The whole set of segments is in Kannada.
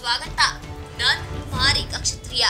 ಸ್ವಾಗತ ನಾನ್ ಮಾರಿ ಕ್ಷತ್ರಿಯ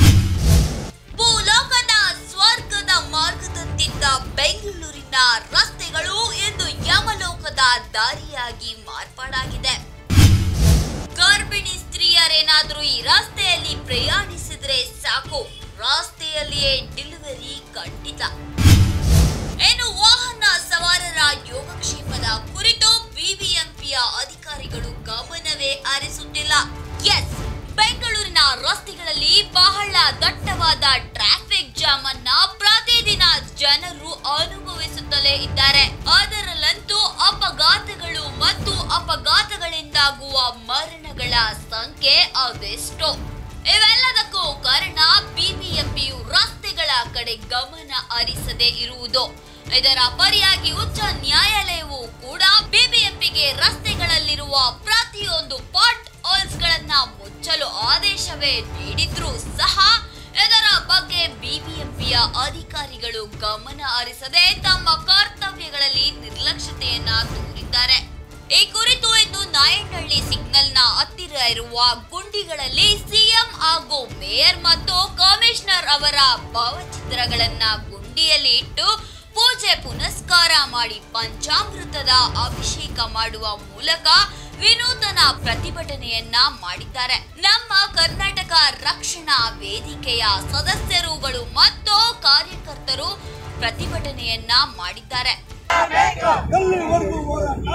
ಭೂಲೋಕದ ಸ್ವರ್ಗದ ಮಾರ್ಗದಂತಿದ್ದ ಬೆಂಗಳೂರಿನ ರಸ್ತೆಗಳು ಇಂದು ಯಮಲೋಕದ ದಾರಿಯಾಗಿ ಮಾರ್ಪಾಡಾಗಿದೆ ಗರ್ಭಿಣಿ ಸ್ತ್ರೀಯರೇನಾದ್ರೂ ಈ ರಸ್ತೆಯಲ್ಲಿ ಪ್ರಯಾಣಿಸಿದ್ರೆ ಸಾಕು ರಸ್ತೆಯಲ್ಲಿಯೇ ಡೆಲಿವರಿ ಖಂಡಿತ ಇನ್ನು ವಾಹನ ಸವಾರರ ಯೋಗಕ್ಷೇಮದ ಕುರಿತು ಬಿಬಿಎಂಪಿಯ ಅಧಿಕಾರಿಗಳು ಗಮನವೇ ಹರಿಸುತ್ತಿಲ್ಲ ಎಸ್ ಬೆಂಗಳೂರಿನ ರಸ್ತೆಗಳಲ್ಲಿ ಬಹಳ ದಟ್ಟವಾದ ಟ್ರಾಫಿಕ್ ಜಾಮ್ ಅನ್ನ ಪ್ರತಿದಿನ ಜನರು ಅನುಭವಿಸುತ್ತಲೇ ಇದ್ದಾರೆ ಅದರಲ್ಲಂತೂ ಅಪಘಾತಗಳು ಮತ್ತು ಅಪಘಾತಗಳಿಂದಾಗುವ ಮರಣಗಳ ಸಂಖ್ಯೆ ಅದೆಷ್ಟೋ ಇವೆಲ್ಲದಕ್ಕೂ ಕಾರಣ ಬಿಬಿಎಂಪಿಯು ರಸ್ತೆಗಳ ಕಡೆ ಗಮನ ಹರಿಸದೇ ಇರುವುದು ಇದರ ಪರಿಯಾಗಿ ಉಚ್ಚ ನ್ಯಾಯಾಲಯವು ಕೂಡ ಬಿಬಿಎಂಪಿಗೆ ರಸ್ತೆಗಳಲ್ಲಿರುವ ಪ್ರತಿಯೊಂದು ಪಾಟ್ ಹೋಲ್ಸ್ ಗಳನ್ನ ಮುಚ್ಚಲು ಆದೇಶವೇ ನೀಡಿದ್ರೂ ಸಹ ಇದರ ಬಗ್ಗೆ ಬಿಬಿಎಂಪಿಯ ಅಧಿಕಾರಿಗಳು ಗಮನ ಹರಿಸದೆ ತಮ್ಮ ಕರ್ತವ್ಯಗಳಲ್ಲಿ ನಿರ್ಲಕ್ಷ್ಯತೆಯನ್ನ ತೋರಿದ್ದಾರೆ ಈ ಕುರಿತು ಇಂದು ನಾಯಂಡಹಳ್ಳಿ ಸಿಗ್ನಲ್ನ ಹತ್ತಿರ ಇರುವ ಗುಂಡಿಗಳಲ್ಲಿ ಸಿಎಂ ಹಾಗೂ ಮೇಯರ್ ಮತ್ತು ಕಮಿಷನರ್ ಅವರ ಭಾವಚಿತ್ರಗಳನ್ನ ಗುಂಡಿಯಲ್ಲಿ ಇಟ್ಟು ಪೂಜೆ ಪುನಸ್ಕಾರ ಮಾಡಿ ಪಂಚಾಮೃತದ ಅಭಿಷೇಕ ಮಾಡುವ ಮೂಲಕ ವಿನೂತನ ಪ್ರತಿಭಟನೆಯನ್ನ ಮಾಡಿದ್ದಾರೆ ನಮ್ಮ ಕರ್ನಾಟಕ ರಕ್ಷಣಾ ವೇದಿಕೆಯ ಸದಸ್ಯರುಗಳು ಮತ್ತು ಕಾರ್ಯಕರ್ತರು ಪ್ರತಿಭಟನೆಯನ್ನ ಮಾಡಿದ್ದಾರೆ ಎಲ್ಲಿವರೆಗೂ ಹೋರಾಟ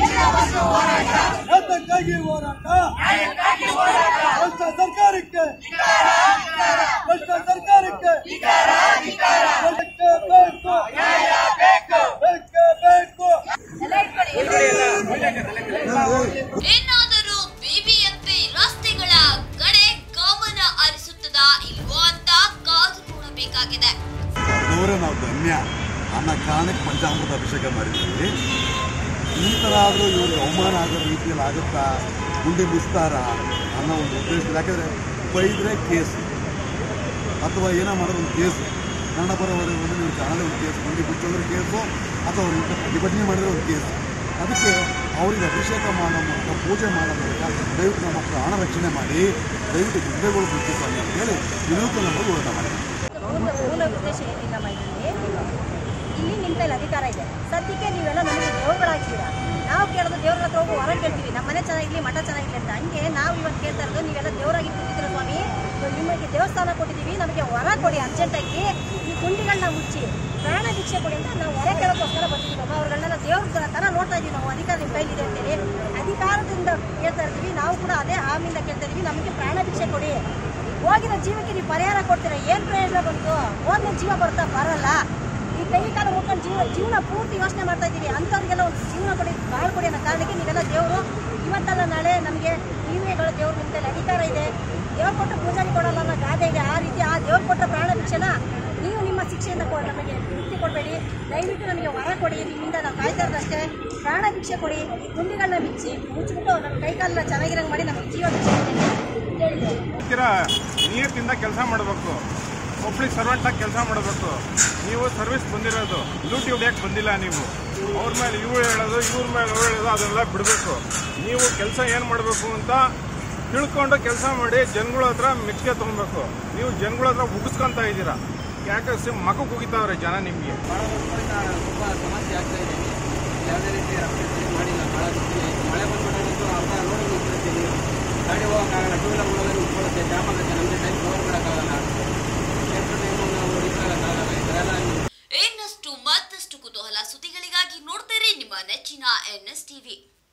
ಯಾತಕ್ಕಾಗಿ ಹೋರಾಟ ಭ್ರಷ್ಟ ಸರ್ಕಾರಕ್ಕೆ ಭ್ರಷ್ಟ ಸರ್ಕಾರಕ್ಕೆ ಬೇಕೇ ಬೇಕು ಬೇಕೇ ಬೇಕು ಏನಾದರೂ ಬಿಬಿಎಂಪಿ ರಸ್ತೆಗಳ ಕಡೆ ಗಮನ ಹರಿಸುತ್ತದಾ ಇಲ್ವೋ ಅಂತ ಕಾದು ನೋಡಬೇಕಾಗಿದೆ ದೇವರೇ ನಾವು ಧನ್ಯ ಅನ್ನೋ ಕಾರಣಕ್ಕೆ ಪಂಚಾಮೃತ ಅಭಿಷೇಕ ಮಾಡಿದ್ದೀವಿ ಈ ಥರ ಆದರೂ ಇವ್ರಿಗೆ ಅವಮಾನ ಆಗೋ ರೀತಿಯಲ್ಲಿ ಆಗುತ್ತಾ ಗುಂಡಿ ಮುಸ್ತಾರ ಅನ್ನೋ ಒಂದು ಉದ್ದೇಶ ಯಾಕಂದರೆ ಬೈದರೆ ಕೇಸು ಅಥವಾ ಏನೋ ಮಾಡೋದು ಒಂದು ಕೇಸು ಕನ್ನಡ ಪರವಾಗಿ ಒಂದು ನೀವು ಕಾಣಲೇ ಒಂದು ಕೇಸು ಗುಂಡಿ ಮುಚ್ಚೋದ್ರೆ ಕೇಸು ಅಥವಾ ಅವ್ರ ವಿರುದ್ಧ ಪ್ರತಿಭಟನೆ ಮಾಡಿದ್ರೆ ಒಂದು ಕೇಸು ಅದಕ್ಕೆ ಅವರಿಗೆ ಅಭಿಷೇಕ ಮಾಡೋ ಮೂಲಕ ಪೂಜೆ ಮಾಡೋ ಮೂಲಕ ದಯವಿಟ್ಟು ನಮ್ಮ ಪ್ರಾಣ ರಕ್ಷಣೆ ಮಾಡಿ ದಯವಿಟ್ಟು ಗುಂಡೆಗಳು ಮುಚ್ಚಿ ಸ್ವಾಮಿ ಅಂತ ಹೇಳಿ ವಿನೂತನವಾಗಿ ಹೋರಾಟ ಮಾಡಿದ್ದೀವಿ ಮೂಲ ಮೂಲ ಉದ್ದೇಶ ಏನಿಲ್ಲಮ್ಮ ಇಲ್ಲಿ ಇಲ್ಲಿ ನಿಮ್ದಲ್ಲಿ ಅಧಿಕಾರ ಇದೆ ಸದ್ಯಕ್ಕೆ ನೀವೆಲ್ಲ ನಮಗೆ ದೇವರುಗಳಾಗಿದ್ದೀರಾ ನಾವು ಕೇಳೋದು ದೇವ್ರ ಹತ್ರ ಹೋಗಿ ಹೊರ ಕೇಳ್ತೀವಿ ನಮ್ಮ ಮನೆ ಚೆನ್ನಾಗಿರ್ಲಿ ಮಠ ಚೆನ್ನಾಗಿರ್ಲಿ ಅಂತ ಹಂಗೆ ನಾವು ಇವತ್ತು ಕೇಳ್ತಾ ಇರೋದು ನೀವೆಲ್ಲ ದೇವರಾಗಿ ಕೂತಿದ್ದೀರ ಸ್ವಾಮಿ ನಿಮಗೆ ದೇವಸ್ಥಾನ ಕೊಟ್ಟಿದ್ದೀವಿ ನಮಗೆ ಹೊರ ಕೊಡಿ ಅರ್ಜೆಂಟಾಗಿ ಈ ಗುಂಡಿಗಳನ್ನ ಮುಚ್ಚಿ ಪ್ರಾಣ ಭಿಕ್ಷೆ ಕೊಡಿ ಅಂತ ನಾವು ಹೊರ ಕೇಳೋಕ್ಕೋಸ್ಕರ ಬರ್ತಿದ್ದೀವಿ ಅಮ್ಮ ಅವ್ರನ್ನೆಲ್ಲ ದೇವ್ರ ಥರ ನೋಡ್ತಾ ಇದೀವಿ ನಾವು ಅಧಿಕಾರ ನಿಮ್ಮ ಕೈಲಿದೆ ಅಂತೇಳಿ ಅಧಿಕಾರದಿಂದ ಕೇಳ್ತಾ ಇರ್ತೀವಿ ನಾವು ಕೂಡ ಅದೇ ಹಾಮಿಂದ ಕೇಳ್ತಾ ಇದೀವಿ ನಮಗೆ ಪ್ರಾಣ ಭಿಕ್ಷೆ ಕೊಡಿ ಹೋಗಿರೋ ಜೀವಕ್ಕೆ ನೀವು ಪರಿಹಾರ ಕೊಡ್ತೀರಾ ಏನ್ ಪ್ರಯೋಜನ ಬಂತು ಹೋದ್ಮೇಲೆ ಜೀವ ಬರ್ತಾ ಬರಲ್ಲ ಈ ಕೈ ಕಾಲ ಮುಟ್ಕೊಂಡು ಜೀವ ಜೀವನ ಪೂರ್ತಿ ಯೋಚನೆ ಮಾಡ್ತಾ ಇದ್ದೀವಿ ಅಂಥವ್ರಿಗೆಲ್ಲ ಒಂದು ಜೀವನ ಕೊಡಿ ಬಾಳ್ ಕೊಡಿ ಅನ್ನೋ ಕಾರಣಕ್ಕೆ ನೀವೆಲ್ಲ ದೇವರು ಇವತ್ತಲ್ಲ ನಾಳೆ ನಮಗೆ ನೀವೇಗಳು ದೇವ್ರ ನಿಮ್ಮ ಕೈಲಿ ಅಧಿಕಾರ ಇದೆ ದೇವ್ರು ಕೊಟ್ಟು ಪೂಜಾರಿ ಕೊಡಲ್ಲ ಅನ್ನೋ ಗಾದೆ ಇದೆ ಆ ರೀತಿ ಆ ದೇವ್ರು ಕೊಟ್ಟ ಪ್ರಾಣ ಭಿಕ್ಷೆನ ನೀವು ನಿಮ್ಮ ಶಿಕ್ಷೆಯಿಂದ ಕೊ- ನಮಗೆ ಮುಕ್ತಿ ಕೊಡಬೇಡಿ ದಯವಿಟ್ಟು ನಮಗೆ ವರ ಕೊಡಿ ನಿಮ್ಮಿಂದ ನಾವು ಕಾಯ್ತಾ ಇರೋದಷ್ಟೇ ಪ್ರಾಣ ಭಿಕ್ಷೆ ಕೊಡಿ ಗುಂಡಿಗಳನ್ನ ಬಿಚ್ಚಿ ಮುಚ್ಚಿಬಿಟ್ಟು ನಮ್ಮ ಕೈ ಕಾಲನ್ನ ಚೆನ್ನಾಗಿರಂಗೆ ಮಾಡಿ ನಮಗೆ ಜೀವ ಭಿಕ್ಷೆ ಕೊಡಿ ಅಂತ ಹೇಳಿದ್ರು ಹತ್ತಿರ ನಿಯತ್ತಿಂದ ಕೆಲಸ ಮಾಡಬೇಕು ಪಬ್ಲಿಕ್ ಸರ್ವೆಂಟ್ ಆಗಿ ಕೆಲಸ ಮಾಡಬೇಕು ನೀವು ಸರ್ವಿಸ್ ಬಂದಿರೋದು ಡ್ಯೂಟಿ ಹೊಡಿಯಕ್ಕೆ ಬಂದಿಲ್ಲ ನೀವು ಅವ್ರ ಮೇಲೆ ಇವ್ರು ಹೇಳೋದು ಇವ್ರ ಮೇಲೆ ಅವ್ರು ಹೇಳೋದು ಅದನ್ನೆಲ್ಲ ಬಿಡಬೇಕು ನೀವು ಕೆಲಸ ಏನು ಮಾಡಬೇಕು ಅಂತ ತಿಳ್ಕೊಂಡು ಕೆಲಸ ಮಾಡಿ ಜನಗಳ ಹತ್ರ ಮೆಚ್ಚುಗೆ ತೊಗೊಬೇಕು ನೀವು ಜನಗಳ ಹತ್ರ ಉಗಿಸ್ಕೊಂತ ಇದ್ದೀರಾ ಯಾಕೆ ಸಿಮ್ ಮಕ್ಕಳು ಕುಗಿತಾವ್ರೆ ಜನ ನಿಮಗೆ ಭಾಳ ವರ್ಷಗಳಿಂದ ತುಂಬ ಸಮಸ್ಯೆ ಆಗ್ತಾ ಇದೆ ಯಾವುದೇ ರೀತಿ ರಸ್ತೆ ಸರಿ ಮಾಡಿಲ್ಲ ಭಾಳ ಸಮಸ್ಯೆ ಆಯ್ತು. ಮಳೆ ಬಂದ್ಬಿಟ್ಟು ಅರ್ಧ ರೋಡ್ ನಿಂತಿರುತ್ತೆ ನೀರು ಗಾಡಿ ಹೋಗೋಕ್ಕಾಗಲ್ಲ ಟೂ ವೀಲರ್ ಹೋಗೋದ್ರೆ ನಿಂತ್ಕೊಳ್ಳುತ್ತೆ ಜಾಮ್ ಆಗುತ್ತೆ ನಮಗೆ ಟೈಮ್ ಕವರ್ ಮಾಡೋಕ್ಕಾಗಲ್ಲ ಸೇಫ್ಟಿ ಟೈಮು ನಾವು ಹಿಡಿಯೋಕ್ಕಾಗಲ್ಲ ಈ ಥರ ಎಲ್ಲ ಇನ್ನಷ್ಟು ಮತ್ತಷ್ಟು ಕುತೂಹಲ ಸುದ್ದಿಗಳಿಗಾಗಿ ನೋಡ್ತೀರಿ ನಿಮ್ಮ ನೆಚ್ಚಿನ ಎನ್ ಎಸ್ ಟಿವಿ